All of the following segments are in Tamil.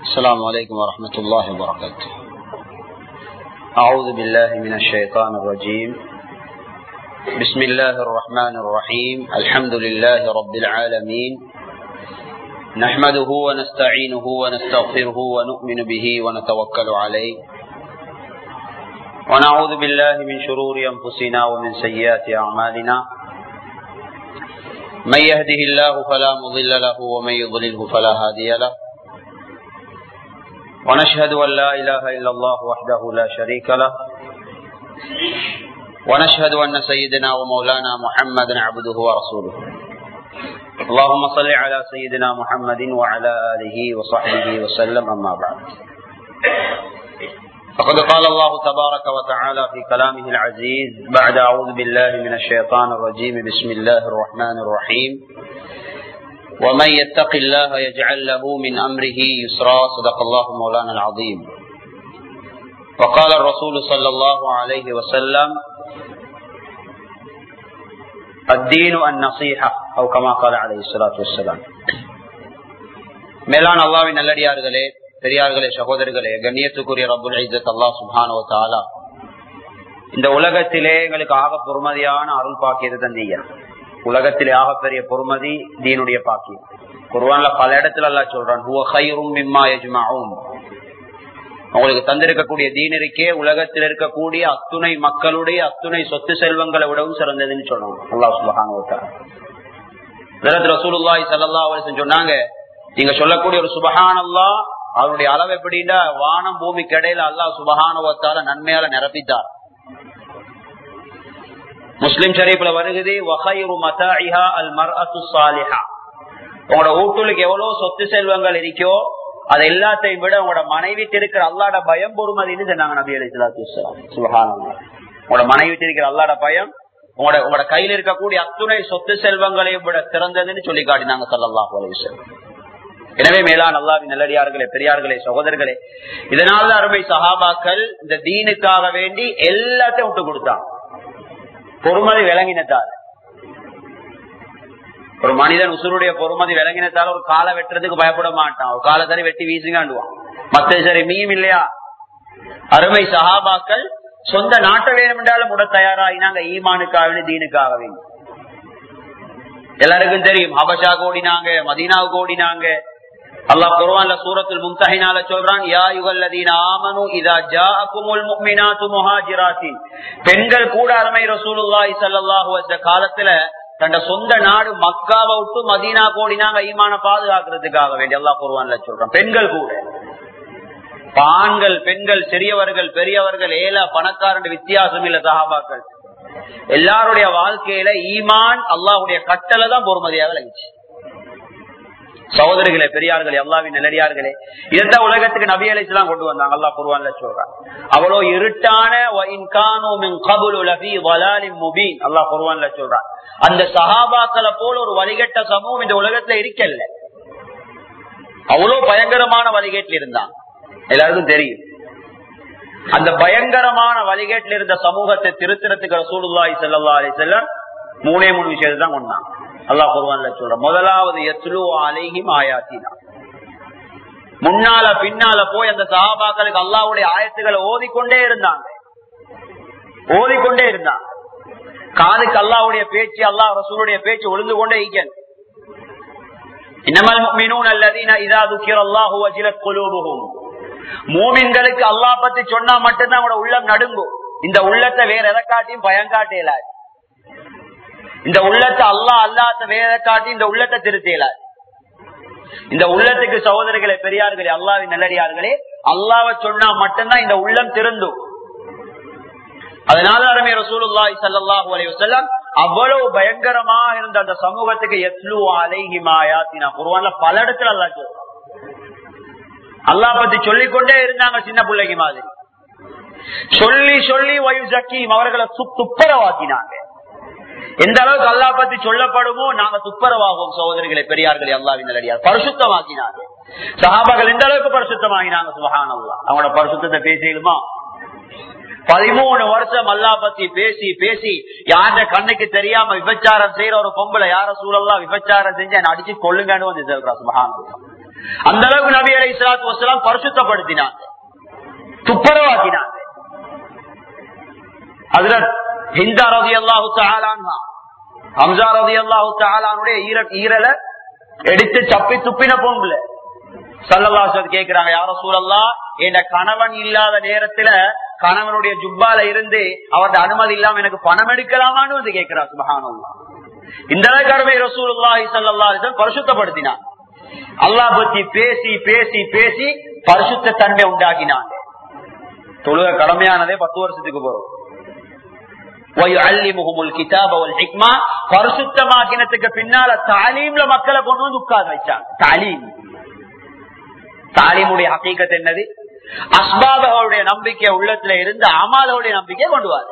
السلام عليكم ورحمة الله وبركاته أعوذ بالله من الشيطان الرجيم بسم الله الرحمن الرحيم الحمد لله رب العالمين نحمده ونستعينه ونستغفره ونؤمن به ونتوكل عليه ونعوذ بالله من شرور أنفسنا ومن سيئات أعمالنا من يهده الله فلا مضل له ومن يضلله فلا هادي له ونشهد أن لا إله إلا الله وحده لا شريك له ونشهد أن سيدنا ومولانا محمدا عبده ورسوله اللهم صل على سيدنا محمد وعلى آله وصحبه وسلم أما بعد فقد قال الله تبارك وتعالى في كلامه العزيز بعد أعوذ بالله من الشيطان الرجيم بسم الله الرحمن الرحيم ومن يتق الله يجعل له من أمره يسرا صدق الله مولانا العظيم وقال الرسول صلى الله عليه وسلم الدين النصيحة أو كما قال عليه الصلاة والسلام மேலான அல்லாவின் நல்லடியார்களே பெரியார்களே சகோதரர்களே கண்ணியத்துக்குரிய ரபுல் ஐசத் அல்லா சுபானோ தாலா இந்த உலகத்திலே எங்களுக்கு ஆக பொறுமதியான அருள் பாக்கியது தந்தீங்க உலகத்திலே ஆக பெரிய பொறுமதி தீனுடைய பாக்கியம் குருவான்ல பல இடத்துல அல்லா சொல்றான் உங்களுக்கு தந்திருக்கக்கூடிய தீன் இருக்கே உலகத்தில் இருக்கக்கூடிய அத்துணை மக்களுடைய அத்துணை சொத்து செல்வங்களை விடவும் சிறந்ததுன்னு சொன்னோம் அல்லா சுபகான ரசூலுல்லாய் சல்லா சொன்னாங்க நீங்க சொல்லக்கூடிய ஒரு சுபகானல்லா அவருடைய அளவு எப்படின்னா வானம் பூமி கடையில அல்லா சுபகானுவத்தால நன்மையால நிரப்பித்தார் முஸ்லிம் ஷரீப்ல வருகுது உங்களோட வீட்டுக்கு எவ்வளவு சொத்து செல்வங்கள் இருக்கோ அது எல்லாத்தையும் விட உங்களோட மனைவி இருக்கிற அல்லாட பயம் பொறுமதினு சொன்னாங்க நபி அலி சுபகானம் உங்களோட மனைவி இருக்கிற அல்லாட பயம் உங்களோட உங்களோட கையில் இருக்கக்கூடிய அத்துணை சொத்து செல்வங்களையும் விட சிறந்ததுன்னு சொல்லி காட்டினாங்க சல்லாஹ் அலிஸ்லாம் எனவே மேலான அல்லாவின் நல்லடியார்களே பெரியார்களே சகோதரர்களே இதனால்தான் அருமை சஹாபாக்கள் இந்த தீனுக்காக வேண்டி எல்லாத்தையும் விட்டு கொடுத்தாங்க பொறுமதி விளங்கினத்தால் ஒரு மனிதன் உசுருடைய பொறுமதி விளங்கினத்தால் ஒரு காலை வெட்டுறதுக்கு பயப்பட மாட்டான் ஒரு காலை சரி வெட்டி வீசுங்காண்டுவான் மத்த சரி மீயும் இல்லையா அருமை சஹாபாக்கள் சொந்த நாட்டை வேணும் என்றாலும் உட தயாராகினாங்க ஈமானுக்காக தீனுக்காக வேண்டி எல்லாருக்கும் தெரியும் ஹபஷா கோடினாங்க மதீனாவுக்கு ஓடினாங்க அல்லாஹ் குர்ஆன்ல சூரத்துல் மும்தஹினால சொல்றான் யா யுகல்லதீன ஆமனு இதா ஜாஅகுமுல் முஃமினாத்து முஹாஜிராத்தின் பெண்கள் கூட அருமை ரசூலுல்லாஹி ஸல்லல்லாஹு அலைஹி காலத்துல தன்ட சொந்த நாடு மக்காவை விட்டு மதீனா கோடினாங்க ஈமான பாதுகாக்கிறதுக்காக வேண்டி அல்லாஹ் குர்ஆன்ல சொல்றான் பெண்கள் கூட ஆண்கள் பெண்கள் சிறியவர்கள் பெரியவர்கள் ஏல பணக்காரன் வித்தியாசம் இல்ல சஹாபாக்கள் எல்லாருடைய வாழ்க்கையில ஈமான் அல்லாஹுடைய கட்டளை தான் பொறுமதியாக விளங்கிச்சு சகோதரிகளே பெரியார்களே அல்லாவின் நிலடியார்களே இதான் உலகத்துக்கு நபி அலிஸ்லாம் கொண்டு வந்தாங்க அல்லா குருவான்ல சொல்றான் அவ்வளோ இருட்டான அல்லா குருவான்ல சொல்றான் அந்த சஹாபாக்களை போல ஒரு வழிகட்ட சமூகம் இந்த உலகத்துல இருக்கல அவ்வளவு பயங்கரமான வழிகேட்டில் இருந்தாங்க எல்லாருக்கும் தெரியும் அந்த பயங்கரமான வழிகேட்டில் இருந்த சமூகத்தை திருத்தறதுக்கு ரசூலுல்லாய் செல்லா அலி செல்லம் மூணே மூணு விஷயத்தை தான் கொண்டாங்க அல்லாஹ் குருவான்ல சொல்ற முதலாவது எத்லு அலைஹிம் ஆயாத்தினா முன்னால பின்னால போய் அந்த சஹாபாக்களுக்கு அல்லாவுடைய ஆயத்துக்களை ஓதிக்கொண்டே இருந்தாங்க ஓதிக்கொண்டே இருந்தாங்க காதுக்கு அல்லாவுடைய பேச்சு அல்லாஹ் ரசூலுடைய பேச்சு ஒழுந்து கொண்டே ஈக்கன் இன்னமல் முஃமினூன அல்லதீன இதா துக்கிர அல்லாஹு வஜிலத் குலூபுஹும் மூமின்களுக்கு அல்லாஹ் பத்தி சொன்னா மட்டும்தான் அவங்களோட உள்ளம் நடுங்கும் இந்த உள்ளத்தை வேற எதை காட்டியும் பயம் காட்டலாது இந்த உள்ளத்தை அல்லா அல்லாத வேற காட்டி இந்த உள்ளத்தை திருத்தலாது இந்த உள்ளத்துக்கு சகோதரர்களே பெரியார்களே அல்லாவின் நல்லடியார்களே அல்லாவை சொன்னா மட்டும்தான் இந்த உள்ளம் திருந்தும் அதனால அருமை ரசூலுல்லாஹி ஸல்லல்லாஹு அலைஹி வஸல்லம் அவ்வளவு பயங்கரமா இருந்த அந்த சமூகத்துக்கு எத்லு அலைஹி மாயாத்தினா குர்ஆன்ல பல இடத்துல அல்லாஹ் சொல்றான் அல்லாஹ் பத்தி சொல்லிக் கொண்டே இருந்தாங்க சின்ன பிள்ளைக்கு மாதிரி சொல்லி சொல்லி வயு ஜக்கீம் அவர்களை துப்பரவாக்கினாங்க எந்த அளவுக்கு அல்லா பத்தி சொல்லப்படுமோ நாங்க துப்பரவாகும் சகோதரிகளை பெரியார்களை அல்லாவின் நல்லடியார் பரிசுத்தமாக்கினாங்க சஹாபாக்கள் எந்த அளவுக்கு பரிசுத்தமாகினாங்க சுபஹான் அல்லா அவங்களோட பரிசுத்தத்தை பேசிடுமா பதிமூணு வருஷம் அல்லா பத்தி பேசி பேசி யார கண்ணுக்கு தெரியாம விபச்சாரம் செய்யற ஒரு பொம்பளை யார சூழல்லாம் விபச்சாரம் செஞ்சு என்ன அடிச்சு கொள்ளுங்கன்னு வந்து சொல்றா சுபஹான் அந்த அளவுக்கு நபி அலை இஸ்லாத்து வசலாம் பரிசுத்தப்படுத்தினாங்க துப்புரவாக்கினாங்க அதுல ஹிந்தா ரதி அல்லாஹு தாலான்ஹா ஹம்சா ரதி அல்லாஹு தாலானுடைய ஈர ஈரலை எடுத்து சப்பி துப்பின பொம்புல சல்லல்லாசன் கேக்குறாங்க யார சூழல்லா என் கணவன் இல்லாத நேரத்துல கணவனுடைய ஜுப்பால இருந்து அவருடைய அனுமதி இல்லாம எனக்கு பணம் எடுக்கலாமான்னு வந்து கேட்கிறா சுபகானல்லா இந்த கருமை ரசூலுல்லாஹி ஸல்லல்லாஹு அலைஹி வஸல்லம் பரிசுத்தப்படுத்தினான் அல்லாஹ் பத்தி பேசி பேசி பேசி பரிசுத்த தன்மை உண்டாக்கினாங்க தொழுக கடமையானதே பத்து வருஷத்துக்கு போறோம் பரிசுத்தமாக்கினத்துக்கு பின்னால தாலீம்ல மக்களை கொண்டு வந்து உட்கார வச்சாங்க தாலீம் தாலீமுடைய ஹக்கீக்கத் என்னது அஸ்பாபகளுடைய நம்பிக்கை உள்ளத்துல இருந்து அமாதவுடைய நம்பிக்கை கொண்டு வாரு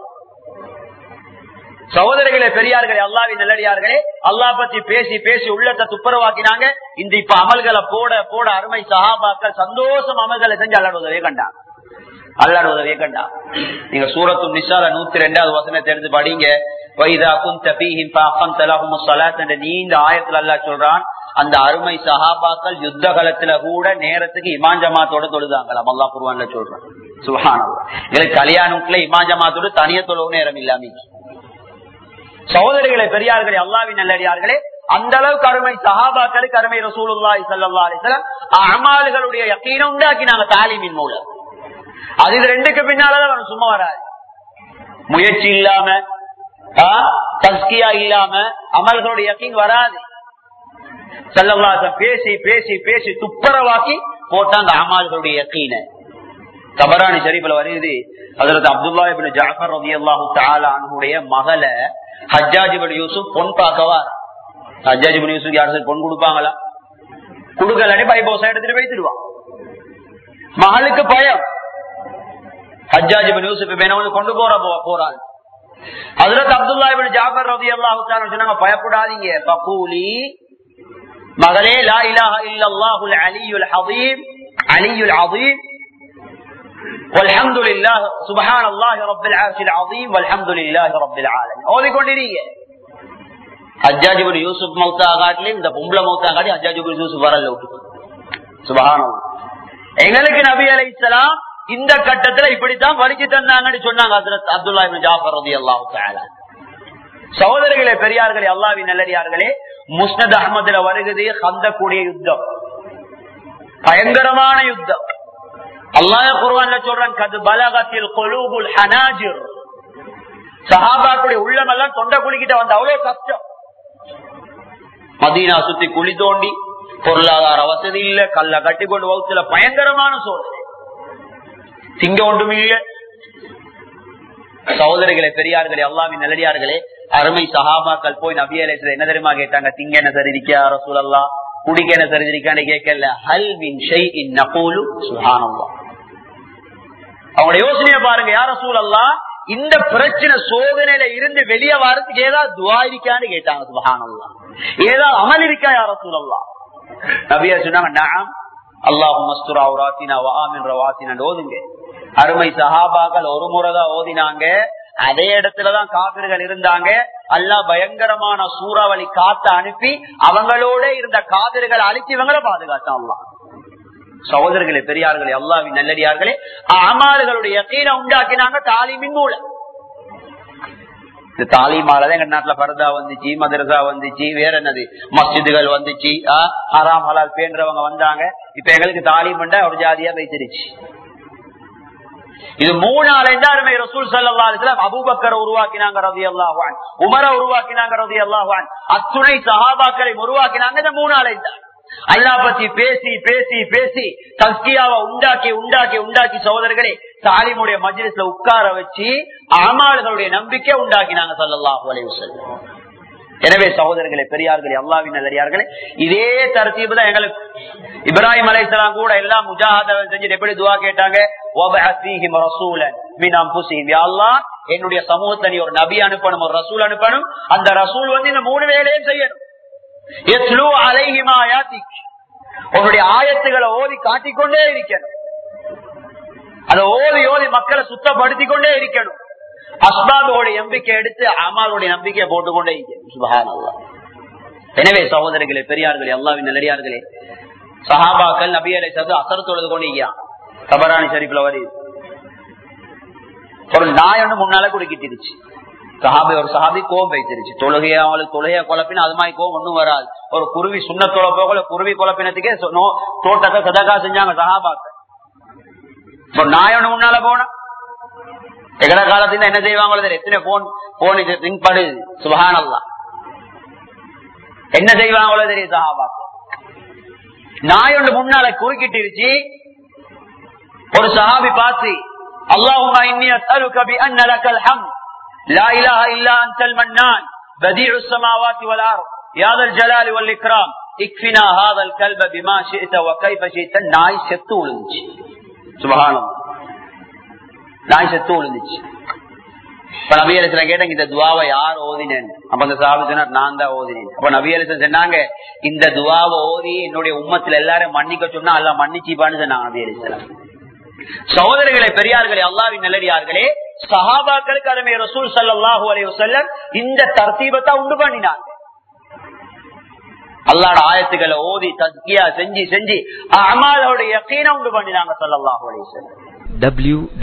சகோதரர்களே பெரியார்களே அல்லாவின் நல்லடியார்களே அல்லா பத்தி பேசி பேசி உள்ளத்தை துப்புரவாக்கினாங்க இந்த இப்ப அமல்களை போட போட அருமை சகாபாக்கள் சந்தோஷம் அமல்களை செஞ்சு அல்லாட உதவியை கண்டாங்க அல்லாட உதவியை கண்டா நீங்க சூரத்து நிசால நூத்தி ரெண்டாவது வசனத்தை எடுத்து படிங்க வைதா குந்த பீஹிம் பாக்கம் தலகும் சலாத் என்ற நீண்ட ஆயத்துல அல்லா சொல்றான் அந்த அருமை சஹாபாக்கள் யுத்த காலத்துல கூட நேரத்துக்கு இமாஞ்சமாத்தோட தொழுதாங்களாம் அல்லா குருவான்ல சொல்றான் சுகானம் எங்களுக்கு கல்யாணத்துல இமாஞ்சமாத்தோட தனிய தொழவு நேரம் இல்லாம சகோதரிகளை பெரியார்களே அல்லாவின் நல்லடியார்களே அந்த அளவுக்கு அருமை சஹாபாக்களுக்கு அருமை ரசூலுல்லாஹி ஸல்லல்லாஹு அலைஹி வஸல்லம் அமால்களுடைய யக்கீனை உண்டாக்கினாங்க தாலீமின் மூலம் அது இது ரெண்டுக்கு பின்னாலதான் சும்மா வராது முயற்சி இல்லாம தஸ்கியா இல்லாம அமல்களுடைய யக்கீன் வராது செல்லவாசம் பேசி பேசி பேசி துப்புரவாக்கி போட்டாங்க அமால்களுடைய யக்கீன தபராணி ஷரீஃப்ல வருது அதற்கு அப்துல்லா இபின் ஜாஃபர் ரவி அல்லாஹு தாலானுடைய மகளை ஹஜ்ஜாஜிபன் யூசுப் பொன் பார்க்கவா ஹஜ்ஜாஜிபன் யூசுப் யாரும் பொன் கொடுப்பாங்களா கொடுக்கலன்னு பைபோசா எடுத்துட்டு வைத்துடுவான் மகளுக்கு பயம் ஹஜ்ஜாஜிபன் யூசுப் வேணவங்க கொண்டு போற போறாள் அதுல அப்துல்லா இபின் ஜாஃபர் ரவி அல்லாஹு சொன்னாங்க பயப்படாதீங்க பகூலி மகளே லா இலாஹ இல்லல்லாஹுல் அலியுல் ஹதீம் அலியுல் அதீம் والحمد لله سبحان الله رب العرش العظيم والحمد لله رب العالمين ஓதிக்கொண்டிருங்க ஹஜ்ஜாஜிபுல் யூசுப் மௌத்தா காட்டிலும் இந்த பொம்பளை மௌத்தா காட்டி ஹஜ்ஜாஜிபுல் யூசுப் வரல விட்டு சுபஹானம் எங்களுக்கு நபி அலை இஸ்லாம் இந்த கட்டத்துல இப்படித்தான் படிச்சு தந்தாங்கன்னு சொன்னாங்க அப்துல்லா ஜாஃபர் ரதி அல்லாஹு சகோதரர்களே பெரியார்களே அல்லாவின் நல்லடியார்களே முஸ்னத் அஹமதுல வருகிறது கந்தக்கூடிய யுத்தம் பயங்கரமான யுத்தம் அல்லாஹ் குர்ஆன்ல சொல்றான் கது பலகத்தில் குலூபுல் ஹனாஜிர் சஹாபாக்குடைய உள்ளம் எல்லாம் தொண்டை குளிக்கிட்ட வந்த அவ்வளவு கஷ்டம் மதீனா சுத்தி குழி தோண்டி பொருளாதார வசதி இல்ல கல்ல கட்டி கொண்டு வகுத்துல பயங்கரமான சோதனை திங்க ஒன்றும் இல்ல சகோதரிகளே பெரியார்களே அல்லாவின் நல்லடியார்களே அருமை சஹாபாக்கள் போய் நபியலேசர் என்ன தெரியுமா கேட்டாங்க திங்க என்ன சரி இருக்கா ரசூலல்லா குடிக்க என்ன சரி இருக்கான்னு கேட்கல ஹல் மின் ஷை இன் நகூலு சுஹானல்லா அவங்களோட யோசனையை பாருங்க யார சூழல்லா இந்த பிரச்சனை சோதனையில இருந்து வெளியே வரதுக்கு ஏதாவது துவா இருக்கான்னு கேட்டாங்க சுபஹானல்லா ஏதாவது அமல் இருக்கா யார சூழல்லா நபியா சொன்னாங்க நாம் அல்லாஹு மஸ்துரா உராத்தினா வாமின் ரவாத்தினா ஓதுங்க அருமை சஹாபாக்கள் ஒரு முறைதான் ஓதினாங்க அதே இடத்துலதான் காபிர்கள் இருந்தாங்க அல்லா பயங்கரமான சூறாவளி காத்து அனுப்பி அவங்களோட இருந்த காவிர்களை அழிச்சு இவங்களை பாதுகாத்தான் சகோதரர்களே பெரியார்களே அல்லாவின் நல்லடியார்களே அமாறுகளுடைய கீழே உண்டாக்கினாங்க தாலிமின் மூலம் இந்த தாலிமாலதான் எங்க நாட்டுல பரதா வந்துச்சு மதரசா வந்துச்சு வேற என்னது மஸ்ஜிதுகள் வந்துச்சு ஹராம் ஹலால் பேன்றவங்க வந்தாங்க இப்ப எங்களுக்கு தாலிமண்டா ஒரு ஜாதியா வைத்திருச்சு இது மூணு அலைந்தாருமே ரசூல் சல்லா அலிஸ்லாம் அபூபக்கரை உருவாக்கினாங்க ரவி அல்லாஹான் உமரை உருவாக்கினாங்க ரவி அல்லாஹான் அத்துணை சஹாபாக்களை உருவாக்கினாங்க இந்த மூணு அலைந்தார் அல்லா பத்தி பேசி பேசி பேசி தஸ்கியாவை உண்டாக்கி உண்டாக்கி உண்டாக்கி சகோதரர்களே தாலிமுடைய மஜ்லிஸ்ல உட்கார வச்சு அமாளுகளுடைய நம்பிக்கை உண்டாக்கினாங்க சல்லாஹூ அலைவு எனவே சகோதரர்களே பெரியார்களே அல்லாவின் நல்லடியார்களே இதே தரத்தீபு தான் எங்களுக்கு இப்ராஹிம் அலைசலாம் கூட எல்லாம் முஜாஹத செஞ்சுட்டு எப்படி துவா கேட்டாங்க என்னுடைய சமூகத்தை நீ ஒரு நபி அனுப்பணும் ஒரு ரசூல் அனுப்பணும் அந்த ரசூல் வந்து இந்த மூணு வேலையும் செய்யணும் உன்னுடைய ஆயத்துகளை ஓதி காட்டிக்கொண்டே இருக்கணும் அதை ஓதி ஓதி மக்களை சுத்தப்படுத்திக் கொண்டே இருக்கணும் அஸ்பாபோட நம்பிக்கை எடுத்து அமாலுடைய நம்பிக்கையை போட்டுக்கொண்டே இருக்கணும் சுபகான எனவே சகோதரர்களே பெரியார்களே அல்லாவின் நல்லடியார்களே சஹாபாக்கள் நபி அலை சத்து அசர் தொழுது கொண்டிருக்கிறான் தபராணி ஷரீஃப்ல வருது ஒரு நாய் ஒண்ணு முன்னால குறுக்கிட்டிருச்சு சஹாபி ஒரு சஹாபி கோவம் வைத்திருச்சு தொழுகைய அவங்களுக்கு தொழுகைய குழப்பினா அது மாதிரி கோவம் ஒண்ணும் வராது ஒரு குருவி சுண்ண போகல குருவி குழப்பினத்துக்கே சொ- நோ- தோட்டத்தை சதக்கா செஞ்சாங்க சஹாபாக்கள் ஒரு நாய் ஒண்ணு முன்னால போனா எகட காலத்துல என்ன செய்வாங்களோ தெரியல. எத்தனை போன் போன் இது ரிங் படு சுபஹானல்லா என்ன செய்வாங்களோ தெரியும் சஹாபாக்கள் நாய் ஒன்று முன்னால குறுக்கிட்டிருச்சு ஒரு சஹாபி பார்த்து اللهم إني أسألك بأن لك الحمد لا إله إلا أنت المنان بديع السماوات والأرض يا ذا الجلال والإكرام اكفنا هذا الكلب بما شئت وكيف شئت நாய் செத்து விழுந்துச்சு சுபஹானம் நாய் செத்து விழுந்துச்சு இப்ப நபியரசன் கேட்டாங்க இந்த துவாவை யார் ஓதினேன் அப்ப அந்த சாபி சொன்னார் நான் தான் ஓதினேன் அப்ப நபியரசன் சொன்னாங்க இந்த துவாவை ஓதி என்னுடைய உம்மத்துல எல்லாரும் மன்னிக்க சொன்னா எல்லாம் மன்னிச்சுப்பான்னு சொன்னாங்க நபியரசன் சகோதரர்களே பெரியார்களே அல்லாவின் நல்லடியார்களே சஹாபாக்களுக்கு அருமை ரசூல் சல்லாஹூ அலைஹி வஸல்லம் இந்த தர்த்தீபத்தை உண்டு பண்ணினாங்க அல்லாட ஆயத்துக்களை ஓதி தஸ்கியா செஞ்சு செஞ்சு அமாலோட யக்கீனை உண்டு பண்ணினாங்க சல்லல்லாஹு அலைஹி வஸல்லம்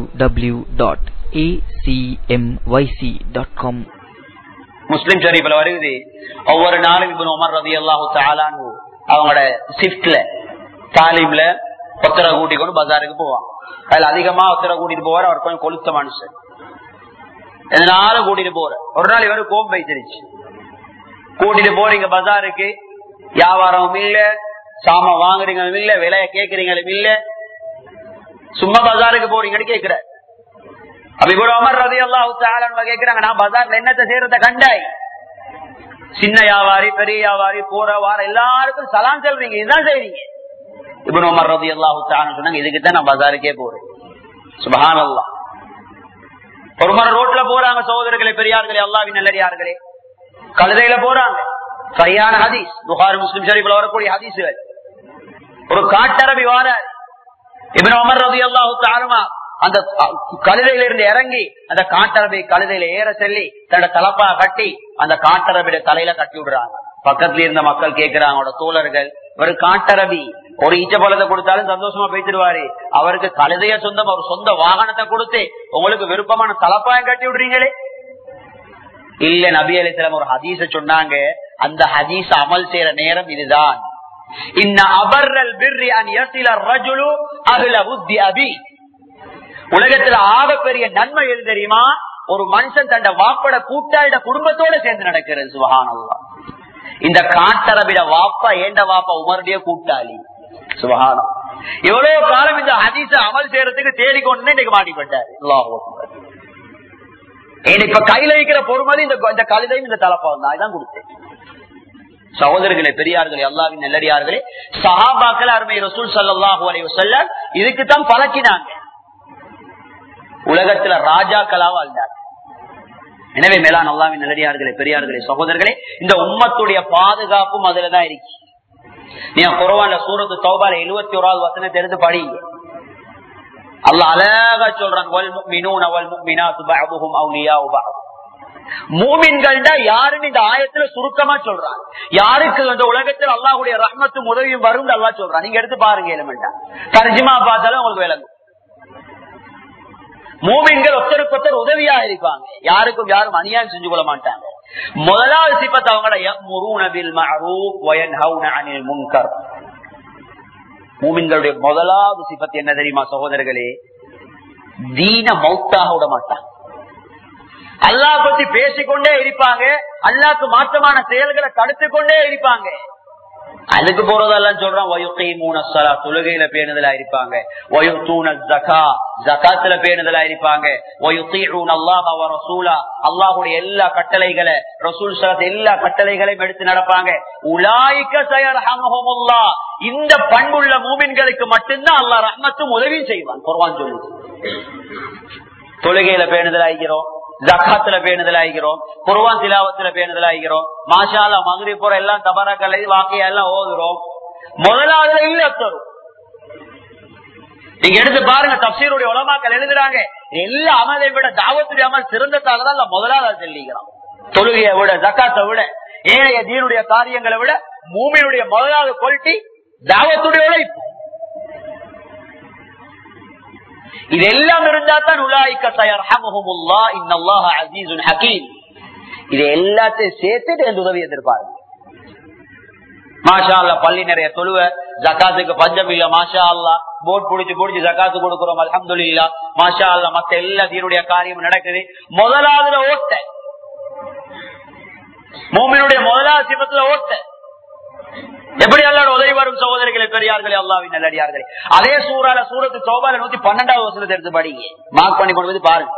www.acmyc.com முஸ்லிம் ஷரீஃப்ல வருது ஒவ்வொரு நாளும் இப்னு உமர் ரலியல்லாஹு தஆலான்னு அவங்களோட ஷிஃப்ட்ல தாலீம்ல ஒத்தரை கூட்டி கொண்டு பஜாருக்கு போவாங்க அதுல அதிகமா ஒத்தரை கூட்டிட்டு போவார் அவர் கொஞ்சம் கொளுத்த மனுஷன் எதனால கூட்டிட்டு போற ஒரு நாள் இவரு கோம் வைத்திருச்சு கூட்டிட்டு போறீங்க பஜாருக்கு வியாபாரம் இல்ல சாமான் வாங்குறீங்களும் இல்ல விலைய கேக்குறீங்களும் இல்ல சும்மா பஜாருக்கு போறீங்கன்னு கேக்குற அப்ப இவ்வளவு அமர் ரதி அல்லாஹு கேக்குறாங்க நான் பஜார்ல என்னத்தை செய்யறத கண்டாய் சின்ன வியாபாரி பெரிய வியாபாரி போற வார எல்லாருக்கும் சலாம் சொல்றீங்க இதுதான் செய்றீங்க இவன் உமர் ரதி அல்லாஹு சொன்னாங்க இதுக்குதான் நான் பஜாருக்கே போறேன் சுபஹான் அல்லா ஒரு முறை ரோட்ல போறாங்க சகோதரர்களே பெரியார்களே அல்லாவின் நல்லடியார்களே கழுதையில போறாங்க சரியான ஹதீஸ் புகாரி முஸ்லிம் ஷரீஃப்ல வரக்கூடிய ஹதீஸுகள் ஒரு காட்டரபி வாரார் இவன் உமர் ரதி அல்லாஹு தாருமா அந்த கழுதையில இருந்து இறங்கி அந்த காட்டரபி கழுதையில ஏற சொல்லி தன்னோட தலப்பா கட்டி அந்த காட்டரபிட தலையில கட்டி விடுறாங்க பக்கத்துல இருந்த மக்கள் கேட்கிறாங்க அவனோட தோழர்கள் இவரு காட்டரபி ஒரு ஈச்ச பழத்தை கொடுத்தாலும் சந்தோஷமா பேசிடுவாரு அவருக்கு கழுதைய சொந்தம் அவர் சொந்த வாகனத்தை கொடுத்து உங்களுக்கு விருப்பமான தலப்பாயம் கட்டி விடுறீங்களே இல்ல நபி அலிஸ்லாம் ஒரு ஹதீஸ சொன்னாங்க அந்த ஹதீஸ் அமல் செய்யற நேரம் இதுதான் இன்ன அபர்ரல் பிர்ரி அன் யசில ரஜுலு அஹ்ல புத்தி அபி உலகத்துல ஆகப்பெரிய நன்மை எது தெரியுமா ஒரு மனுஷன் தண்ட வாப்பட கூட்டாளிட குடும்பத்தோட சேர்ந்து நடக்கிறது சுபஹானல்லா இந்த காட்டரவிட வாப்பா ஏண்ட வாப்பா உமருடைய கூட்டாளி சுபஹானம் எவ்வளவு காலம் இந்த ஹதீஸ அமல் செய்யறதுக்கு தேடிக்கொண்டு இன்னைக்கு மாட்டிப்பட்டாரு அல்லாஹ் இப்ப கையில வைக்கிற பொறுமதி இந்த இந்த கழுதையும் இந்த தலப்பாவும் தான் இதான் கொடுத்தேன் சகோதரர்களே பெரியார்களே அல்லாவின் நெல்லடியார்களே சஹாபாக்கள் அருமை ரசூல் சல்லாஹூ அலைய செல்ல இதுக்குத்தான் பழக்கினாங்க உலகத்துல ராஜாக்களாக வாழ்ந்தார் எனவே மேலான அல்லாவின் நல்லடியார்களே பெரியார்களே சகோதரர்களே இந்த உம்மத்துடைய பாதுகாப்பும் அதுலதான் இருக்கு நீங்க குறவான்ல சூரத்து தௌபால எழுபத்தி ஓராவது வசனத்தை எடுத்து படிங்க அல்ல அழகா சொல்றான் மூமின்கள்ட யாருன்னு இந்த ஆயத்துல சுருக்கமா சொல்றான் யாருக்கு இந்த உலகத்தில் அல்லாஹுடைய ரஹ்மத்தும் உதவியும் வரும் அல்லா சொல்றான் நீங்க எடுத்து பாருங்க எலிமெண்டா தர்ஜிமா பார்த்தாலும் உங்களுக்கு விளங்கும் மூமின்கள் ஒருத்தருக்கு ஒருத்தர் உதவியா இருப்பாங்க யாருக்கும் யாரும் அநியாயம் செஞ்சு கொள்ள மாட்டாங்க முதலாவது சிப்பத்தை அவங்களோட மூமின்களுடைய முதலாவது சிப்பத்து என்ன தெரியுமா சகோதரர்களே தீன மௌத்தாக விட மாட்டாங்க அல்லா பத்தி பேசிக்கொண்டே இருப்பாங்க அல்லாக்கு மாற்றமான செயல்களை தடுத்து கொண்டே இருப்பாங்க அதுக்கு போறதெல்லாம் சொல்றான் தொழுகையில பேணுதலா இருப்பாங்க ஜகாத்துல பேணுதலா இருப்பாங்க அல்லாஹுடைய எல்லா கட்டளைகளை ரசூல் சலத் எல்லா கட்டளைகளையும் எடுத்து நடப்பாங்க உலாய்க்க சயர்ஹமுல்லா இந்த பண்புள்ள மூமின்களுக்கு மட்டும்தான் அல்லாஹ் ரஹ்மத்தும் உதவியும் செய்வான் குர்வான் சொல்லு தொழுகையில பேணுதல் ஆகிறோம் ஜக்காத்துல பேணுதல் ஆகிறோம் குர்வான் திலாவத்துல பேணுதல் ஆகிறோம் மாஷால மகிரி போற எல்லாம் தபரக்கலை வாக்கியா எல்லாம் ஓதுறோம் முதலாவது இல்ல தரும் நீங்க எடுத்து பாருங்க தப்சீருடைய உலமாக்கள் எழுதுறாங்க எல்லா அமலை விட தாவத்துடைய அமல் சிறந்ததாலதான் முதலாவது சொல்லிக்கிறோம் தொழுகையை விட ஜக்காத்தை விட ஏழைய தீனுடைய காரியங்களை விட மூமியினுடைய முதலாவது குவாலிட்டி தாவத்துடைய உழைப்பு இதெல்லாம் இருந்தா தான் உலாய்க்க சயர்ஹமுல்லா இன்னல்லாஹ அசீசுன் ஹகீம் இது எல்லாத்தையும் சேர்த்துட்டு எந்த உதவி எதிர்பாரு மாஷா அல்லா பள்ளி நிறைய தொழுவ ஜக்காத்துக்கு பஞ்சம் இல்ல மாஷா அல்லா போட் புடிச்சு புடிச்சு ஜக்காத்து கொடுக்கிறோம் அலமது இல்லா மாஷா அல்லா மத்த எல்லா தீனுடைய காரியம் நடக்குது முதலாவது ஓட்ட மோமினுடைய முதலாவது சிபத்துல ஓட்ட எப்படி அல்லாட உதவி வரும் சகோதரிகளை பெரியார்களே அல்லாவின் நல்லடியார்களே அதே சூறால சூரத்து சோபால நூத்தி பன்னெண்டாவது வருஷத்தை எடுத்து படிங்க மார்க் பண்ணி கொண்டு வந்து பாருங்க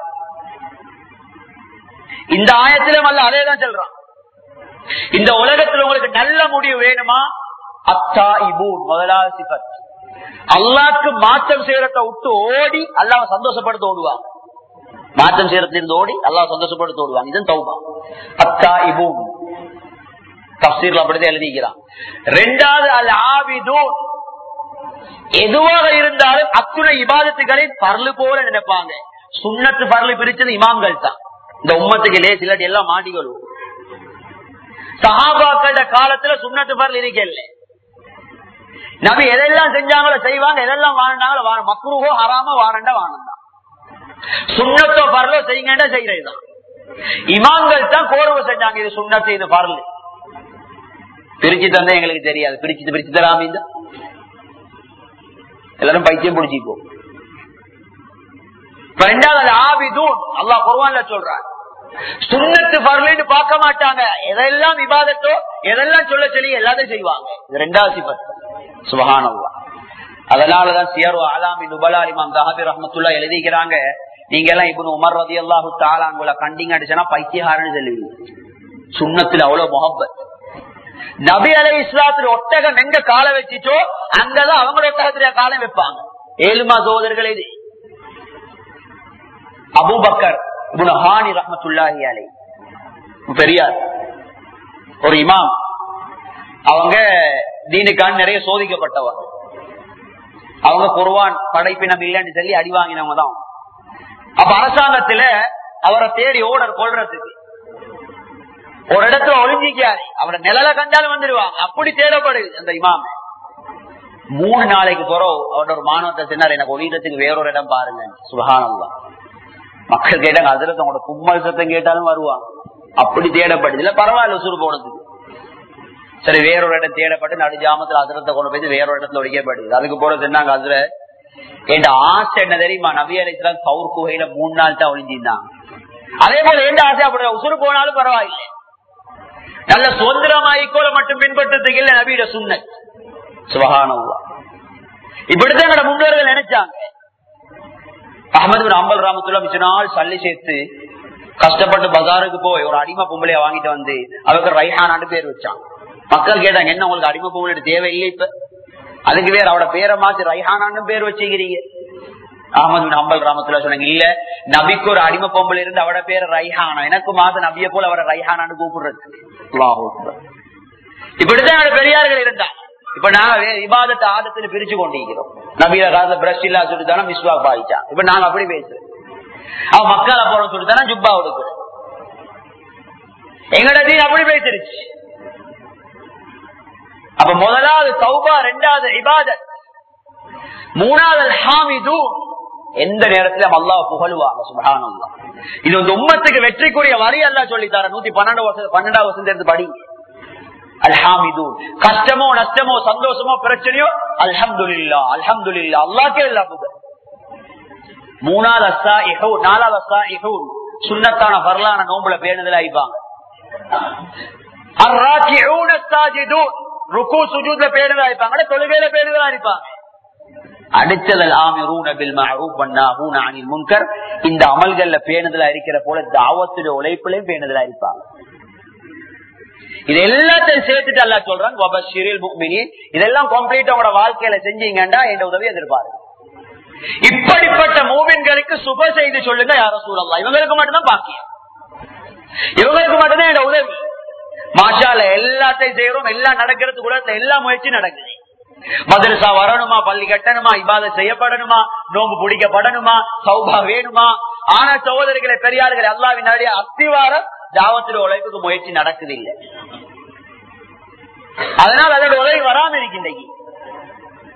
இந்த ஆயத்திலும் அல்ல அதே தான் சொல்றான் இந்த உலகத்தில் உங்களுக்கு நல்ல முடிவு வேணுமா அத்தா இபூன் முதலாவது சிபத் அல்லாக்கு மாற்றம் செய்யறத விட்டு ஓடி அல்லாம சந்தோஷப்படுத்த ஓடுவாங்க மாற்றம் செய்யறதுல இருந்து ஓடி அல்லாஹ் சந்தோஷப்படுத்த ஓடுவாங்க இதுதான் தௌபா அத்தா இபூன் தப்சீர்ல அப்படிதான் எழுதிக்கிறான் ரெண்டாவது அல் ஆபிதூன் எதுவாக இருந்தாலும் அத்துணை இபாதத்துகளை பரலு போல நினைப்பாங்க சுண்ணத்து பரலு பிரிச்சது இமாம்கள் தான் இந்த உம்மத்துக்கு லேஸ் இல்லாட்டி எல்லாம் மாட்டிக்கொள்வோம் சஹாபாக்கள காலத்துல சுண்ணத்து பரல் இருக்கல நபி எதெல்லாம் செஞ்சாங்களோ செய்வாங்க எதெல்லாம் வாழ்ந்தாங்களோ வாழ மக்குருவோ ஹராம வாரண்டா வாழந்தான் சுண்ணத்தோ பரலோ செய்யுங்கண்டா செய்யறதுதான் இமாம்கள் தான் கோர்வை செஞ்சாங்க இது சுண்ணத்து இது பரல் பிரிச்சு தந்தா எங்களுக்கு தெரியாது பிரிச்சு பிரிச்சு தராம எல்லாரும் பைத்தியம் பிடிச்சிப்போம் ரெண்டாவது ஆபிதூன் அல்லா குர்வான்ல சொல்றான் சுண்ணத்து பரலின்னு பார்க்க மாட்டாங்க எதெல்லாம் விவாதத்தோ எதெல்லாம் சொல்ல சொல்லி எல்லாத்தையும் செய்வாங்க இது ரெண்டாவது சிபத் சுபகானவா அதனாலதான் சியர் ஆலாமி நுபலா இமாம் தஹாபி ரஹமத்துல்லா எழுதிக்கிறாங்க நீங்க எல்லாம் இப்ப உமர் ரதி அல்லாஹு தாலாங்களை கண்டிங்க அடிச்சனா பைத்தியகாரன்னு சொல்லுவீங்க சுண்ணத்துல அவ்வளவு முகப்பத் நபி அலை இஸ்லாத்துல ஒட்டகம் எங்க கால வச்சுச்சோ அங்கதான் அவங்களோட ஒட்டகத்துல காலம் வைப்பாங்க ஏழுமா சோதர்கள் இது அபுபக்கர் ஹானி ரஹமத்துல்லாஹி அலை பெரியார் ஒரு இமாம் அவங்க தீனுக்கான் நிறைய சோதிக்கப்பட்டவர் அவங்க குர்வான் படைப்பினம் இல்லைன்னு சொல்லி அடி வாங்கினவங்க தான் அப்ப அரசாங்கத்துல அவரை தேடி ஓடர் கொள்றதுக்கு ஒரு இடத்துல ஒளிஞ்சிக்காரு அவரை நிழல கண்டாலும் வந்துடுவாங்க அப்படி தேடப்படுது அந்த இமாம மூணு நாளைக்கு போறோம் அவரோட ஒரு மாணவத்தை சொன்னார் எனக்கு ஒளியிடத்துக்கு வேறொரு இடம் பாருங்க சுகானந்தா மக்கள் கேட்டாங்க அதுல அவங்களோட கும்மல் சத்தம் கேட்டாலும் வருவாங்க அப்படி தேடப்படுது இல்ல பரவாயில்ல உசுறு போனதுக்கு சரி வேறொரு இடம் தேடப்பட்டு நடு ஜாமத்துல அதிரத்தை கொண்டு போய் வேறொரு இடத்துல ஒழிக்கப்படுது அதுக்கு போற சொன்னாங்க அதுல என் ஆசை என்ன தெரியுமா நபி அலிஸ்லாம் கவுர் குகையில மூணு நாள் தான் ஒளிஞ்சிருந்தாங்க அதே போல எந்த ஆசை அப்படி உசுறு போனாலும் பரவாயில்லை நல்ல சுதந்திரமாயிக்கோல மட்டும் பின்பற்றதுக்கு இல்ல நபியோட சுண்ண சுபகானவா இப்படித்தான் எங்களோட முன்னோர்கள் நினைச்சாங்க அகமது அம்பல் ராமத்துல மிச்ச நாள் சல்லி சேர்த்து கஷ்டப்பட்டு பஜாருக்கு போய் ஒரு அடிமை பொம்பளைய வாங்கிட்டு வந்து அவருக்கு ரைஹானான்னு பேர் வச்சான் மக்கள் கேட்டாங்க என்ன உங்களுக்கு அடிமை பொம்பளை தேவையில்லை இப்ப அதுக்கு வேற அவட பேரை மாத்தி ரைஹானான்னு பேர் வச்சுக்கிறீங்க அகமது அம்பல் ராமத்துல சொன்னாங்க இல்ல நபிக்கு ஒரு அடிமை பொம்பளை இருந்து அவட பேர் ரைஹானா எனக்கு மாத நபிய போல அவரை ரைஹானான்னு கூப்பிடுறது இப்படித்தான் பெரியார்கள் இருந்தா இப்ப நாங்க விவாதத்தை ஆதத்துல பிரிச்சு கொண்டிருக்கிறோம் நபியில காலத்துல பிரஷ் இல்லா சொல்லித்தானே மிஸ்வா பாயிச்சான் இப்ப நாங்க அப்படி பேசுறோம் அவன் மக்களை போட சொல்லித்தானே ஜுப்பா கொடுக்குறோம் எங்கட தீன் அப்படி பேசிருச்சு அப்ப முதலாவது சௌபா ரெண்டாவது இபாதத் மூணாவது ஹாமிது எந்த நேரத்திலும் அல்லாஹ் புகழுவாங்க சுபகானம் இது வந்து உம்மத்துக்கு வெற்றிக்குரிய வரி அல்லா சொல்லித்தார நூத்தி பன்னெண்டு வருஷம் பன்னெண்டாவது வருஷம் இருந்து படிங்க அல்ஹாமிது கஷ்டமோ நஷ்டமோ சந்தோஷமோ பிரச்சனையோ அல்ஹம்துல்லா அல்ஹம்துல்லா அல்லாக்கே இல்லா புகழ் மூணாவது அஸ்ஸா இஹூ நாலாவது அஸ்ஸா இஹூ சுண்ணத்தான வரலான நோம்புல பேணுதல் ஆயிப்பாங்க அர்ராக்கிஊன சாஜிதூன் ருக்கு சுஜூத்ல பேணுதல் ஆயிப்பாங்க தொழுகையில பேணுதல் ஆயிப்பாங்க அடுத்ததல் ஆமிரூன பில் மஅரூஃப் வன்னாஹூன அனில் முன்கர் இந்த அமல்கள்ல பேணுதலா இருக்கிற போல தாவத்துடைய உழைப்புலயும் பேணுதலா இருப்பாங்க இது எல்லாத்தையும் சேர்த்துட்டு அல்லா சொல்றான் இதெல்லாம் கம்ப்ளீட் அவங்களோட வாழ்க்கையில செஞ்சீங்கண்டா என்ற உதவி எதிர்பாரு இப்படிப்பட்ட மூவின்களுக்கு சுப செய்து சொல்லுங்க யார சூழலாம் இவங்களுக்கு மட்டும்தான் பாக்கியம் இவங்களுக்கு மட்டும்தான் என் உதவி மாஷால எல்லாத்தையும் செய்யறோம் எல்லாம் நடக்கிறது கூட எல்லா முயற்சியும் நடக்குது மதரசா வரணுமா பள்ளி கட்டணுமா இபாத செய்யப்படணுமா நோம்பு பிடிக்கப்படணுமா சௌபா வேணுமா ஆனா சகோதரிகளை பெரியார்களை அல்லாவின் அத்திவாரம் ஜாவத்தில் உழைப்புக்கு முயற்சி நடக்குது இல்லை அதனால் அதோட உதவி வராம இருக்கு இன்றைக்கு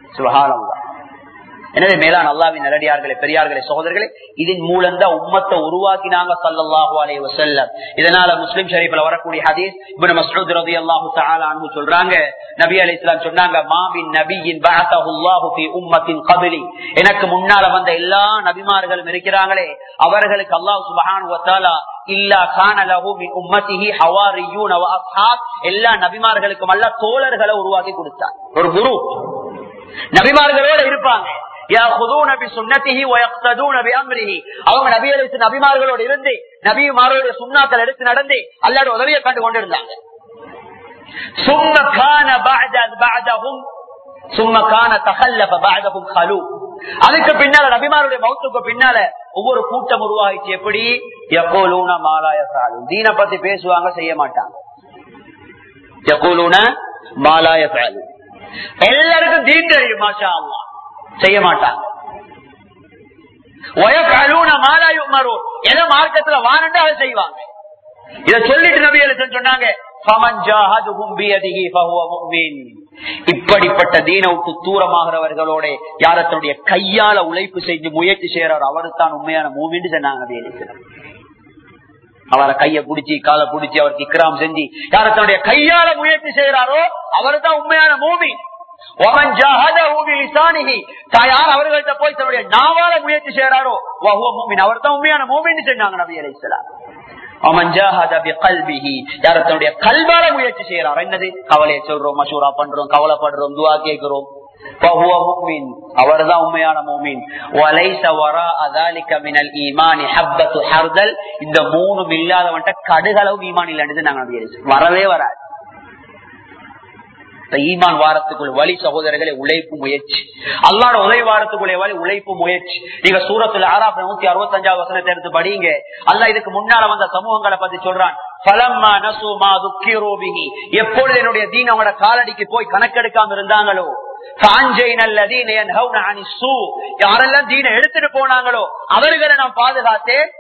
சுகானந்தா எனவே மேலான அல்லாவின் நல்லடியார்களே பெரியார்களே சகோதரர்களே இதன் மூலம் தான் உம்மத்தை உருவாக்கினாங்க சல்லல்லாஹு அலைஹி வஸல்லம் இதனால முஸ்லிம் ஷரீஃப்ல வரக்கூடிய ஹதீஸ் இப்னு மஸ்ஊத் ரலியல்லாஹு தஆலா அன்ஹு சொல்றாங்க நபி அலைஹிஸ்ஸலாம் சொன்னாங்க மாபின் நபியின் பஅத்தஹு அல்லாஹு ஃபீ உம்மத்தின் கப்லி எனக்கு முன்னால வந்த எல்லா நபிமார்களும் இருக்கிறாங்களே அவர்களுக்கு அல்லாஹ் சுப்ஹானஹு வ தஆலா இல்லா கான லஹு மின் உம்மத்திஹி ஹவாரியூன வ அஸ்ஹாப் எல்லா நபிமார்களுக்கும் அல்லாஹ் தோழர்களை உருவாக்கி கொடுத்தார் ஒரு குரு நபிமார்களோட இருப்பாங்க அவங்க நபியலுக்கு நபிமார்களோடு இருந்து நபிமாரோட சுண்ணாக்கள் எடுத்து நடந்து அல்லாட உதவியை கண்டு கொண்டிருந்தாங்க அதுக்கு பின்னால நபிமாருடைய மௌத்துக்கு பின்னால ஒவ்வொரு கூட்டம் உருவாகிச்சு எப்படி எப்போலூன மாலாய சாலும் தீன பத்தி பேசுவாங்க செய்ய மாட்டாங்க எப்போலூன மாலாய சாலும் எல்லாருக்கும் தீன் தெரியும் மாஷா அல்லா செய்ய மாட்டாங்க மார்க்கத்துல வாரண்டு அதை செய்வாங்க இத சொல்லிட்டு நபி சொன்னாங்க இப்படிப்பட்ட தீன விட்டு தூரமாகிறவர்களோட யார தன்னுடைய கையால உழைப்பு செஞ்சு முயற்சி செய்யறார் அவரு தான் உண்மையான மூவின்னு சொன்னாங்க நபி அலிஸ்லாம் அவரை கைய புடிச்சு காலை புடிச்சு அவருக்கு இக்ராம் செஞ்சு யார தன்னுடைய கையால முயற்சி செய்யறாரோ அவரு தான் உண்மையான மூவி யார் அவர்கள்ட்ட போய் தன்னுடைய நாவால முயற்சி செய்யறாரோ அவர் தான் உண்மையான மூமின்னு சொன்னாங்க நபி அலைசலாம் தன்னுடைய கல்வால முயற்சி செய்யறார் என்னது கவலையை சொல்றோம் மசூரா பண்றோம் கவலைப்படுறோம் துவா கேட்கிறோம் அவர்தான் உண்மையான மூமின் இந்த மூணும் இல்லாதவன்ட்ட கடுகளவு ஈமான் இல்லைன்னு நாங்க வரவே வராது ஈமான் வாரத்துக்குள் வழி சகோதரர்களை உழைப்பு முயற்சி அல்லாட உதவி வாரத்துக்குள்ளே வழி உழைப்பு முயற்சி நீங்க சூரத்துல ஆறாம் நூத்தி அறுபத்தி அஞ்சாவது வசனத்தை எடுத்து படிங்க அல்ல இதுக்கு முன்னால வந்த சமூகங்களை பத்தி சொல்றான் எப்பொழுது என்னுடைய தீன் அவங்களோட காலடிக்கு போய் கணக்கெடுக்காம இருந்தாங்களோ யாரெல்லாம் தீன எடுத்துட்டு போனாங்களோ அவர்களை நான் பாதுகாத்தேன்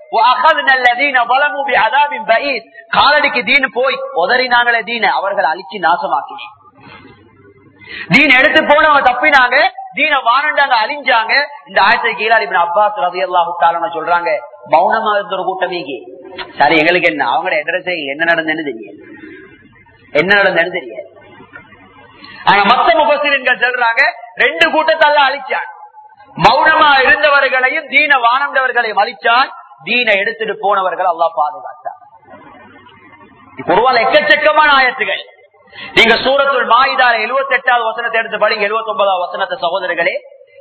காலடிக்கு தீனு போய் உதறினாங்களே தீன அவர்களை அழிச்சு நாசமாக்கினேன் தீன் எடுத்து போனவங்க தப்பினாங்க தீன வானண்டாங்க அழிஞ்சாங்க இந்த ஆயத்தை கீழால் இப்ப அப்பாஸ் ரவி அல்லாஹு சொல்றாங்க மௌனமா இருந்த ஒரு கூட்டமேக்கு சரி எங்களுக்கு என்ன அவங்களோட அட்ரஸ் என்ன நடந்ததுன்னு தெரியாது என்ன நடந்ததுன்னு தெரியாது ஆனா மத்த முபசிரியர்கள் சொல்றாங்க ரெண்டு கூட்டத்தால அழிச்சான் மௌனமா இருந்தவர்களையும் தீன வானந்தவர்களையும் அழிச்சான் தீன எடுத்துட்டு போனவர்கள் அல்லா பாதுகாத்தான் ஒருவாள் எக்கச்சக்கமான ஆயத்துகள் நீங்க சூரத்துள் மாயுதார எழுபத்தி எட்டாவது வசனத்தை எடுத்து படிங்க எழுபத்தி ஒன்பதாவது வசனத்தை சகோதரர்களே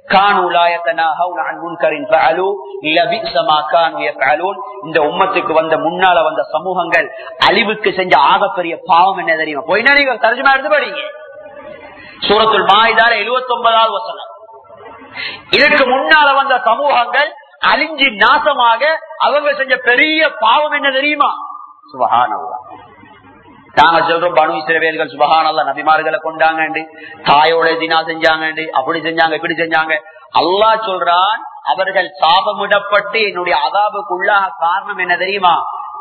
இந்த உம்மத்துக்கு வந்த முன்னால வந்த சமூகங்கள் அழிவுக்கு செஞ்ச ஆகப்பெரிய பாவம் என்ன தெரியுமா போயினா நீங்க தர்ஜமா எடுத்து படிங்க சூரத்துள் மாயுதார எழுபத்தி ஒன்பதாவது வசனம் இதுக்கு முன்னால வந்த சமூகங்கள் அழிஞ்சு நாசமாக அவங்க செஞ்ச பெரிய பாவம் என்ன தெரியுமா சுபகானவா நாங்க சொல்றோம் பனு இசிறவேல்கள் சுபகானல்ல நபிமார்களை கொண்டாங்க தாயோட தினா செஞ்சாங்க அப்படி செஞ்சாங்க இப்படி செஞ்சாங்க அல்லா சொல்றான் அவர்கள் சாபமிடப்பட்டு என்னுடைய அதாபுக்குள்ளாக காரணம் என்ன தெரியுமா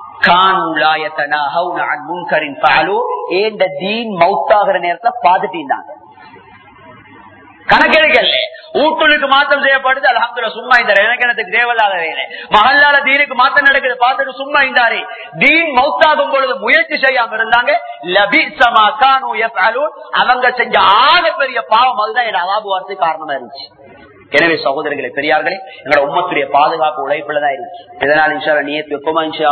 மௌத்தாகிற நேரத்தை பாத்துட்டீங்க கணக்கெடுக்கல ஊட்டுக்கு மாற்றம் செய்யப்படுது அலமதுல சும்மா இந்த எனக்கு தேவையில்லாத வேலை மகல்லால தீனுக்கு மாற்றம் நடக்குது பார்த்துட்டு சும்மா இருந்தாரு தீன் மௌத்தாகும் பொழுது முயற்சி செய்யாம இருந்தாங்க லபி சமா கானு அவங்க செஞ்ச ஆக பெரிய பாவம் அதுதான் என் அலாபு வார்த்தை காரணமா இருந்துச்சு எனவே சகோதரர்களே பெரியார்களே எங்களோட உம்மத்துடைய பாதுகாப்பு உழைப்புலதான் இருக்கு இதனால இன்ஷா நீயத்து எப்பமா இன்ஷா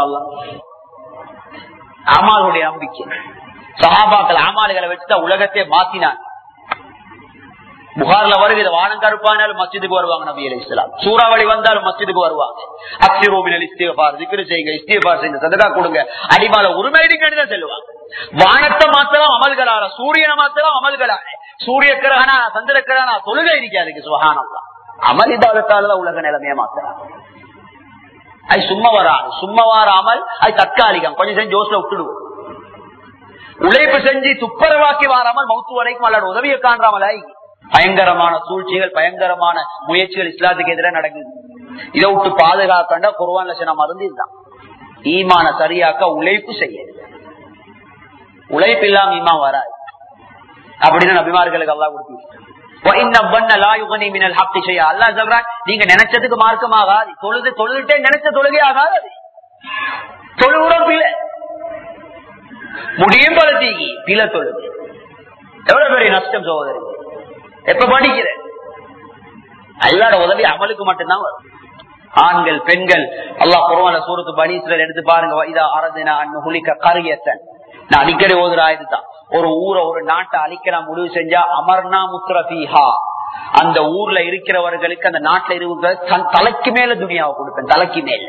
அமாளுடைய நம்பிக்கை சகாபாக்கள் அமாளுகளை வச்சுதான் உலகத்தை மாத்தினான் புகார்ல வருது இதை வானம் கருப்பானாலும் மஸ்ஜிதுக்கு வருவாங்க நபி அலி இஸ்லாம் சூறாவளி வந்தாலும் மஸ்ஜிதுக்கு வருவாங்க அக்சிரோமினல் இஸ்திகார் திக்ரு செய்யுங்க இஸ்திகார் செய்யுங்க சதகா கொடுங்க அடிமால உரிமைடுங்கன்னு தான் சொல்லுவாங்க வானத்தை மாத்தலாம் அமல்களார சூரியனை மாத்தலாம் அமல்களார சூரிய கிரகனா சந்திர கிரகனா தொழுகை இருக்காது சுகானம்லாம் அமல் இபாதத்தால உலக நிலைமையை மாத்தலாம் அது சும்மா வராது சும்மா வராமல் அது தற்காலிகம் கொஞ்சம் செஞ்சு ஜோஸ்ல விட்டுடுவோம் உழைப்பு செஞ்சு துப்பரவாக்கி வாராமல் மௌத்து வரைக்கும் அல்லோட உதவியை காண்றாமல் பயங்கரமான சூழ்ச்சிகள் பயங்கரமான முயற்சிகள் இஸ்லாத்துக்கு எதிராக நடக்குது இதை விட்டு பாதுகாக்கண்டா குருவான் லட்சணம் மருந்து இதுதான் ஈமான சரியாக்க உழைப்பு செய்ய உழைப்பு இல்லாம ஈமா வராது அப்படின்னு நபிமார்களுக்கு எல்லாம் கொடுத்து நீங்க நினைச்சதுக்கு மார்க்கம் ஆகாது தொழுது தொழுதுட்டே நினைச்ச தொழுகை ஆகாது தொழுகிறோம் பிள்ளை முடியும் பல தீங்கி பிள்ளை தொழுது எவ்வளவு பெரிய நஷ்டம் சகோதரி எப்ப படிக்கிற அல்லாட உதவி அமலுக்கு மட்டும்தான் வரும் ஆண்கள் பெண்கள் அல்லாஹ் குரவான சூரத்து பனீஸ்வரர் எடுத்து பாருங்க இதா அரதினா அன்னுலிக்க கரியத்தன் நான் அடிக்கடி ஓதுற ஆயுதுதான் ஒரு ஊரை ஒரு நாட்டை அழிக்க நான் முடிவு செஞ்சா அமர்னா முத்ரபீஹா அந்த ஊர்ல இருக்கிறவர்களுக்கு அந்த நாட்டுல இருக்கிற தன் தலைக்கு மேல துணியாவை கொடுப்பேன் தலைக்கு மேல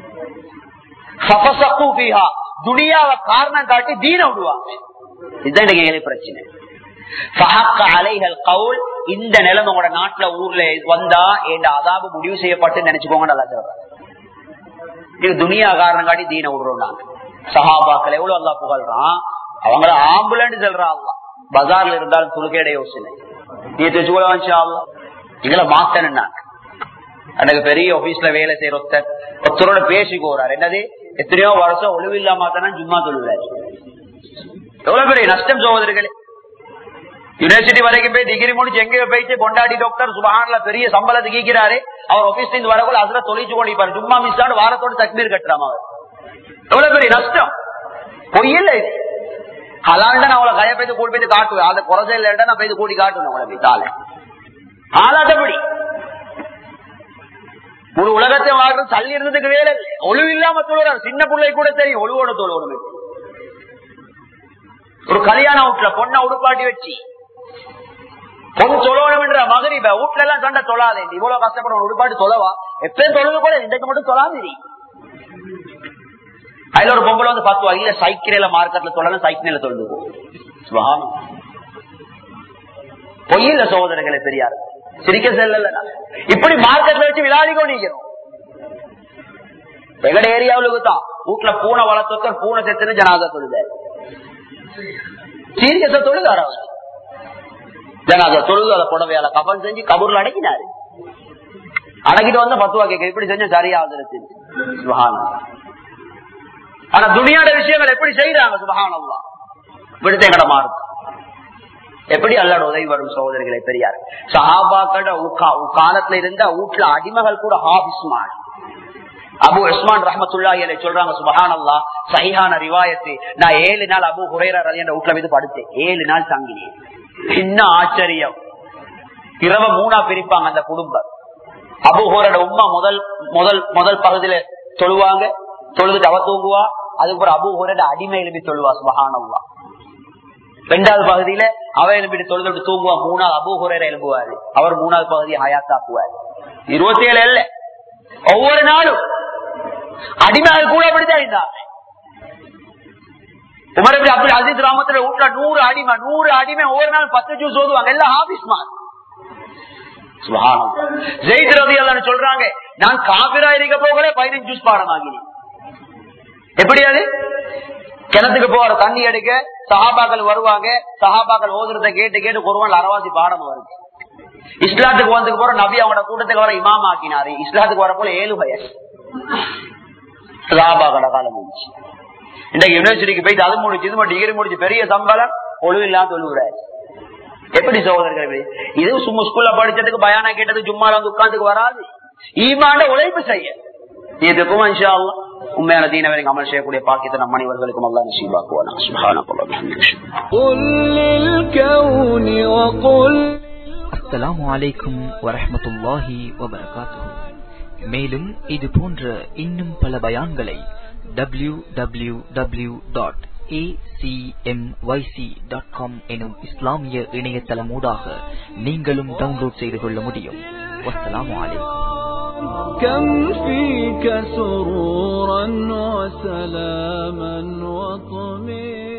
துணியாவை காரணம் காட்டி தீன விடுவாங்க இதுதான் எனக்கு ஏழை பிரச்சனை அலைகள் கவுல் இந்த நிலம் உங்களோட நாட்டுல ஊர்ல வந்தா என் அதாபு முடிவு செய்யப்பட்டு நினைச்சுக்கோங்க நல்லா சொல்றேன் இது துணியா காரணம் காட்டி தீன விடுறோம் நாங்க சஹாபாக்கள் எவ்வளவு அல்லா புகழ்றான் அவங்கள ஆம்புலன்ஸ் சொல்றான் அல்லா பஜார்ல இருந்தாலும் துளுக்கேட யோசனை நீ தெரிஞ்சு கூட வந்துச்சா எங்களை மாத்தனா எனக்கு பெரிய ஆபீஸ்ல வேலை செய்யற ஒருத்தர் ஒருத்தரோட பேசி போறாரு என்னது எத்தனையோ வருஷம் ஒளிவில்லா மாத்தனா சும்மா சொல்லுறாரு எவ்வளவு பெரிய நஷ்டம் சகோதரர்களே யூனிவர்சிட்டி வரைக்கும் போய் டிகிரி முடிச்சு எங்க போயிட்டு கொண்டாடி டாக்டர் சுபஹான்ல பெரிய சம்பளத்தை கீக்கிறாரு அவர் ஆபீஸ்ல இருந்து வரக்குள்ள அதுல தொழிச்சு கொண்டிருப்பாரு சும்மா மிஸ் ஆடு வாரத்தோட தக்மீர் கட்டுறாம அவர் எவ்வளவு பெரிய நஷ்டம் பொய்யில்ல இது ஹலாண்டா நான் அவளை கைய போய் கூடி போய் காட்டுவேன் அதை குறைச்ச இல்லைன்னா நான் போய் கூடி காட்டுவேன் அவளை போய் தாளை ஆளாட்டபடி ஒரு உலகத்தை வாழ்றது தள்ளி இருந்ததுக்கு வேலை இல்லை ஒழுவு இல்லாம தொழுறாரு சின்ன பிள்ளை கூட தெரியும் ஒழுவோட தொழுவணும் ஒரு கல்யாண வீட்டுல பொண்ணை உடுப்பாட்டி வச்சு பொண்ணு தொழணும் என்ற மகரிப வீட்டுல எல்லாம் சண்டை தொழாதே இவ்வளவு கஷ்டப்படும் உடுப்பாட்டு தொலைவா எப்பயும் தொழுது கூட இன்றைக்கு மட்டும் தொழாது அதுல ஒரு பொங்கல் வந்து பத்து வகையில சைக்கிள்ல மார்க்கெட்ல தொழலாம் சைக்கிள்ல தொழுது பொய்யில சகோதரர்களை பெரியார் சிரிக்க செல்ல இப்படி மார்க்கெட்ல வச்சு விளையாடி கொண்டிருக்கிறோம் எங்கட ஏரியாவுக்கு தான் வீட்டுல பூனை வளர்த்த பூனை செத்துன்னு ஜனாதா தொழுத சீரியஸா தொழுதார் அவர் ஜனாதா தொழுது அதை புடவையால கபல் செஞ்சு கபூர்ல அடக்கினாரு அடக்கிட்டு வந்த பத்துவா கேட்க இப்படி செஞ்சா சரியாவது ஆனா துணியாட விஷயங்கள் எப்படி செய்யறாங்க சுபகானம்மா விடுத்த கடமா இருக்கு எப்படி அல்லாட உதவி வரும் சகோதரிகளை பெரியார் சஹாபாக்கள காலத்துல இருந்த வீட்டுல அடிமகள் கூட ஹாபிஸ்மான் அபு உஸ்மான் ரஹமத்துல்லா என்னை சொல்றாங்க சுபஹான் அல்லா சஹிஹான ரிவாயத்து நான் ஏழு நாள் அபு ஹுரேரா என்ற வீட்டுல மீது படுத்தேன் ஏழு நாள் தங்கினேன் என்ன ஆச்சரியம் இரவ மூணா பிரிப்பாங்க அந்த குடும்பம் அபு ஹோரோட உமா முதல் முதல் முதல் பகுதியில தொழுவாங்க தொழுதுட்டு அவ தூங்குவா அதுக்கப்புறம் அபு ஹோரோட அடிமை எழுப்பி தொழுவா சுபஹானல்லா ரெண்டாவது பகுதியில அவ எழுப்பிட்டு தொழுது தூங்குவா மூணாவது அபு ஹுரேர எழுப்புவாரு அவர் மூணாவது பகுதியை ஹயாத்தாக்குவார் இருபத்தி ஏழு இல்ல ஒவ்வொரு நாளும் அடிமையாக கூட அப்படித்தான் இருந்தாங்க உமரபி அப்துல் அஜித் ராமத்துல வீட்டுல நூறு அடிமை நூறு அடிமை ஒவ்வொரு நாள் பத்து ஜூஸ் ஓதுவாங்க எல்லாம் ஆபீஸ் மார் சொல்றாங்க நான் காபிரா இருக்க போகல பதினஞ்சு ஜூஸ் பாடம் ஆகினேன் எப்படி அது கிணத்துக்கு போற தண்ணி எடுக்க சஹாபாக்கள் வருவாங்க சஹாபாக்கள் ஓதுறத கேட்டு கேட்டு ஒருவன் அரவாசி பாடம் வருது இஸ்லாத்துக்கு வந்து போற நபி அவனோட கூட்டத்துக்கு வர இமாம் ஆக்கினாரு இஸ்லாத்துக்கு வர போல ஏழு வயசு சஹாபாக்கள காலம் முடிச்சு இன்றைக்கு யூனிவர்சிட்டிக்கு போயிட்டு அது முடிச்சு இது டிகிரி முடிச்சு பெரிய சம்பளம் ஒழுங்கு இல்லாம தொழுகிறாரு எப்படி சகோதரர்கள் இது சும்மா ஸ்கூல்ல படிச்சதுக்கு பயானா கேட்டது சும்மா வந்து உட்காந்துக்கு வராது ஈமாண்ட உழைப்பு செய்ய இதுக்கும் இன்ஷா அல்லாஹ் உண்மையான தீன வரைக்கும் அமல் செய்யக்கூடிய பாக்கியத்தை நம் அனைவர்களுக்கும் அல்லா நசீபாக்குவானா சுபஹானல்லாஹ் قل للكون وقل அஸ்ஸலாமு அலைக்கும் வரஹ்மத்துல்லாஹி வபரகாத்துஹு மேலும் இது போன்ற இன்னும் பல பயான்களை டபிள்யூ டபிள்யூ டபிள்யூ டாட் எனும் இஸ்லாமிய இணையதளமூடாக நீங்களும் டவுன்லோட் செய்து கொள்ள முடியும் வஸ்ஸலாமு அலைக்கும் كم فيك سرورا وسلاما وطمئنا